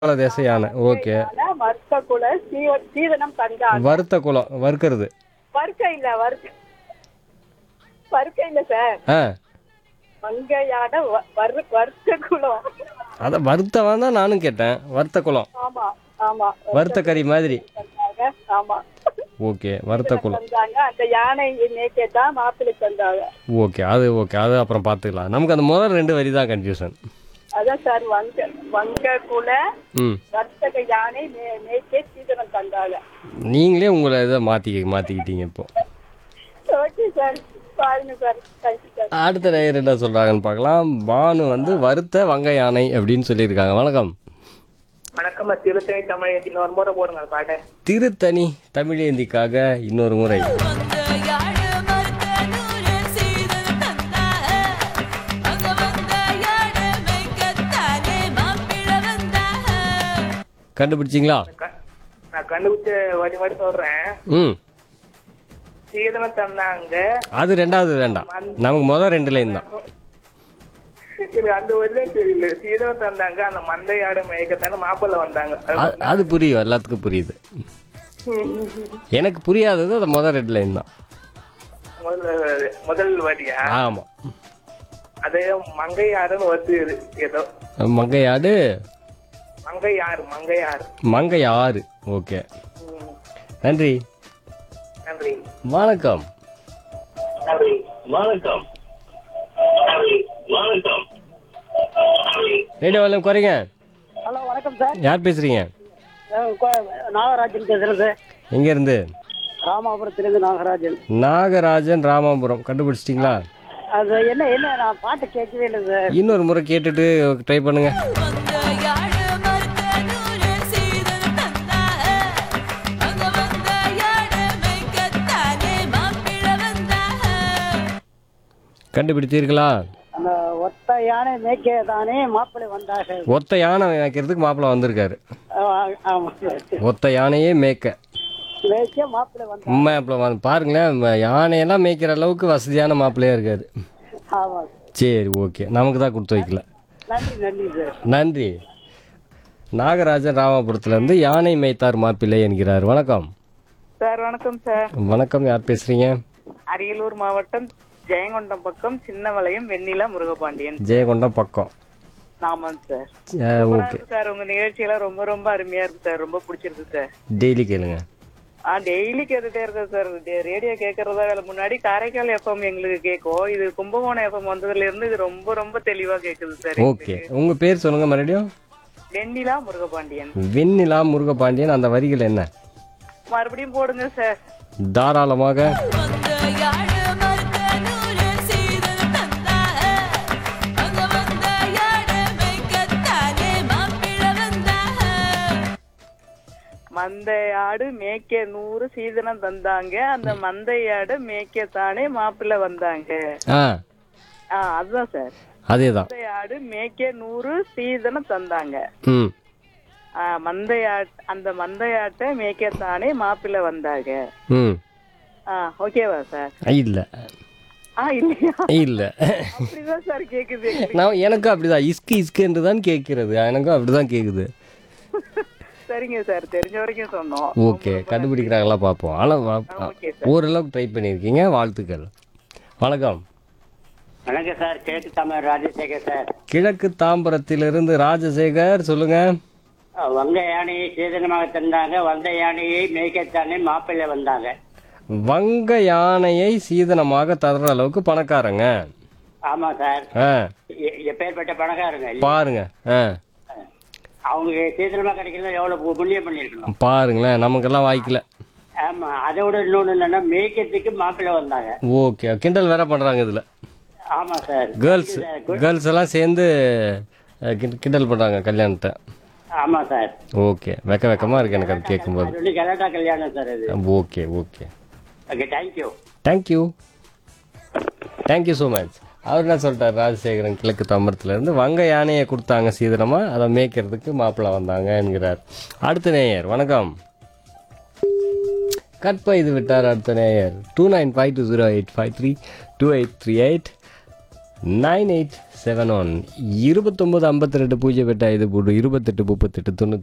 தேச யானை ஓகே மருத்த குல சீவ சீதனம் தந்தான் வறுத்த குளம் வறுக்கிறது வர்க்க இல்ல வர்க்க வர்க்க இல்ல சார் ஆ மங்கையான வ- வரு- வர்க்க குலம் அதான் வறுத்தவன் தான் நானும் கேட்டேன் வறுத்த குளம் ஆமா ஆமா வறுத்த கறி மாதிரி தந்தாங்க ஆமா ஓகே வறுத்த குளம் தந்தாங்க அந்த யானை நேற்று தான் மாப்பிள்ளை தந்தாங்க ஓகே அது ஓகே அது அப்புறம் பார்த்துக்கலாம் நமக்கு அந்த முதல் ரெண்டு வரி தான் கன்ஃபியூஷன் அதான் சார் வங்க வங்க குல ம் வர்த்தக யானை மே- நேற்றே சீதனம் தந்தாங்க நீங்களே உங்களை இதை மாற்றி மாற்றிக்கிட்டீங்க இப்போ ஓகே சார் பாருங்க சார் தேங்க்யூ சார் அடுத்த நேயர் என்ன சொல்கிறாங்கன்னு பார்க்கலாம் பானு வந்து வறுத்த வங்க யானை அப்படின்னு சொல்லியிருக்காங்க வணக்கம் வணக்கம் திருத்தணி தமிழ் இன்னொரு முறை போடுங்க அந்த பாட்டை திருத்தணி தமிழேந்திக்காக இன்னொரு முறை வந்த யாழ் மறுத்த நூறு சீதனம் தந்தாக. அங்க வந்த யாழ் மேய்க்கத்தானே மாப்பிள்ளை வந்தாக. கண்டுபிடிச்சிங்களா க- நான் கண்டுபிடிச்ச வழி வழி சொல்றேன் ம் சீதனம் தந்தாங்க அது ரெண்டாவது வேண்டாம் நமக்கு முதல் ரெண்டு லைன் தான் எனக்கு அந்த வழியே தெரியல சீதனம் தந்தாங்க அந்த மந்தையாடு மேய்க்கத்தானே மாப்பிள்ளை வந்தாங்க அது- அது புரியும் எல்லாத்துக்கும் புரியுது எனக்கு புரியாதது அது முதல் ரெண்டு லைன் தான் முதல் முதல் வரியா ஆமாம் அதே மங்கையாறுன்னு வருது ஏதோ மங்கையாடு மங்கையாறு மங்கையாறு மங்கை ஆறு ஓகே ம், நன்றி நன்றி வணக்கம் நன்றி வணக்கம் வணக்கம் ரேடியோ வால்யூம் குறைங்க ஹலோ வணக்கம் சார் யார் பேசுறீங்க நாகராஜன் பேசுறேன் சார் எங்கேருந்து ராமாபுரத்திலிருந்து நாகராஜன் நாகராஜன் ராமாபுரம் கண்டுபிடிச்சிட்டிங்களா அது என்ன என்ன நான் பாட்டு கேட்கவே இல்லை சார் இன்னொரு முறை கேட்டுட்டு ட்ரை பண்ணுங்க வந்த யாழ் மறுத்த நூறு சீதனம் தந்தாக. அங்க வந்த யாழ் மேய்க்கத்தானே மாப்பிள்ளை வந்தாக. கண்டுபிடித்தீர்களா அந்த ஒத்த யானை மேய்க்க தானே மாப்பிள்ளை வந்தாங்க ஒத்த யானை மேய்க்கிறதுக்கு மாப்பிள்ளை வந்திருக்காரு ஆமா சார் ஒத்த யானையே மேய்க்க மேய்க்க மாப்பிள்ளை வந்தாங்க மாப்பிள்ளை வந்து பாருங்களேன் ம- யானையெல்லாம் மேய்க்கிற அளவுக்கு வசதியான மாப்பிள்ளையா இருக்காரு ஆமா சரி ஓகே நமக்கு தான் கொடுத்து வைக்கல நன்றி நன்றி சார் நன்றி நாகராஜன் ராமாபுரத்துலேருந்து யானை மேய்த்தார் மாப்பிள்ளை என்கிறார் வணக்கம் சார் வணக்கம் சார் வணக்கம் யார் பேசுறீங்க அரியலூர் மாவட்டம் ஜெயங்கொண்டம் பக்கம் சின்னவளையம் வெண்ணிலா முருகபாண்டியன் ஜெயகொண்டம் பக்கம் ஆமாங்க சார் அஹ், ஓகே சார் உங்க நிகழ்ச்சியெல்லாம் ரொம்ப ரொம்ப அருமையா இருக்கு சார் ரொம்ப பிடிச்சிருக்கு சார் டெய்லி கேளுங்க ஆ டெய்லி கேட்டுட்டே இருக்கேன் சார் ரேடியோ கேட்கறதா வேலை முன்னாடி காரைக்கால் எஃப்எம் எங்களுக்கு கேட்கும் இது கும்பகோணம் எஃப்எம் வந்ததுல இருந்து இது ரொம்ப ரொம்ப தெளிவா கேக்குது சார் ஓகே உங்க பேர் சொல்லுங்க மறுபடியும் வெண்ணிலா முருகபாண்டியன் வெண்ணிலா முருகபாண்டியன் அந்த வரிகள் என்ன மறுபடியும் போடுங்க சார் தாராளமாக வந்த யாழ் மறுத்த நூறு சீதனம் தந்தாக. அங்க வந்த யாழ் மேய்க்கத்தானே மாப்பிள்ளை வந்தாக. மந்தையாடு மேய்க்க நூறு சீதனம் தந்தாங்க அந்த மந்தையாடு மேய்க்கத்தானே மாப்பிள்ளை வந்தாங்க ஆ ஆ அதுதான் சார் அதே தான் மந்தையாடு மேய்க்க நூறு சீதனம் தந்தாங்க ம் ஆ, மந்தையாட் அந்த மந்தையாட்டை மேய்க்கத்தானே மாப்பிள்ளை வந்தாங்க ம் ஆ ஓகேவா சார் இல்லை ஆ இல்லையா இல்லை அப்படிதான் சார் கேக்குது நான் எனக்கும் அப்படிதான் இஸ்கு இஸ்கு என்று தான் கேட்கிறது எனக்கும் அப்படிதான் கேட்குது சரிங்க சார் தெரிஞ்ச வரைக்கும் சொன்னோம் ஓகே கண்டுபிடிக்கிறாங்களா பார்ப்போம் ஆனால் ஓகே ஓரளவுக்கு ட்ரை பண்ணியிருக்கீங்க வாழ்த்துக்கள் வணக்கம் வணக்கம் சார் கிழக்கு தமிழ் ராஜசேகர் சார் கிழக்கு தாம்பரத்திலிருந்து ராஜசேகர் சொல்லுங்க அஹ் வங்க யானையை சேதனமாக தந்தாங்க வந்த யானையை மேய்க்கத்தானே மாப்பிள்ளை வந்தாங்க வங்க யானையை சீதனமாக தர்ற அளவுக்கு பணக்காரங்க ஆமா சார் ஆ எ- எப்பேற்பட்ட பணக்காரங்க இல்ல? பாருங்க ஆ அவங்க சீதனமா கிடைக்கிறது எவ்வளவு பு- புண்ணியம் பண்ணிருக்கணும் பாருங்களேன் நமக்கெல்லாம் வாய்க்கல ஆமா அதோட இன்னொன்னு என்னன்னா மேய்க்கிறதுக்கு மாப்பிள்ளை வந்தாங்க ஓகே கிண்டல் வேற பண்றாங்க இதுல ஆமா சார் கேர்ள்ஸ் கேர்ள்ஸ் எல்லாம் சேர்ந்து அஹ், கிண்ட- கிண்டல் பண்றாங்க கல்யாணத்தை ஆமா சார் ஓகே வெக்க வெக்கமா இருக்கு எனக்கு அது கேட்கும்போது அது வந்து கலாட்டா கல்யாணம் சார் அது okay okay okay thank you thank you thank you so much அவர் என்ன சொல்லிட்டார் ராஜசேகரன் கிழக்கு தாம்பரத்துல இருந்து வங்க யானையை கொடுத்தாங்க சீதனமா அதை மேய்க்கிறதுக்கு மாப்பிள்ளை வந்தாங்க என்கிறார் அடுத்த நேயர் வணக்கம் கட் செய்து விட்டார் அடுத்த நேயர் two nine five two zero eight five three two eight three eight nine eight seven one இருபத்தொம்பது ஐம்பத்தி ரெண்டு பூஜ்ஜியம் எட்டு ஐந்து மூணு இருபத்தெட்டு முப்பத்தெட்டு தொண்ணூற்றி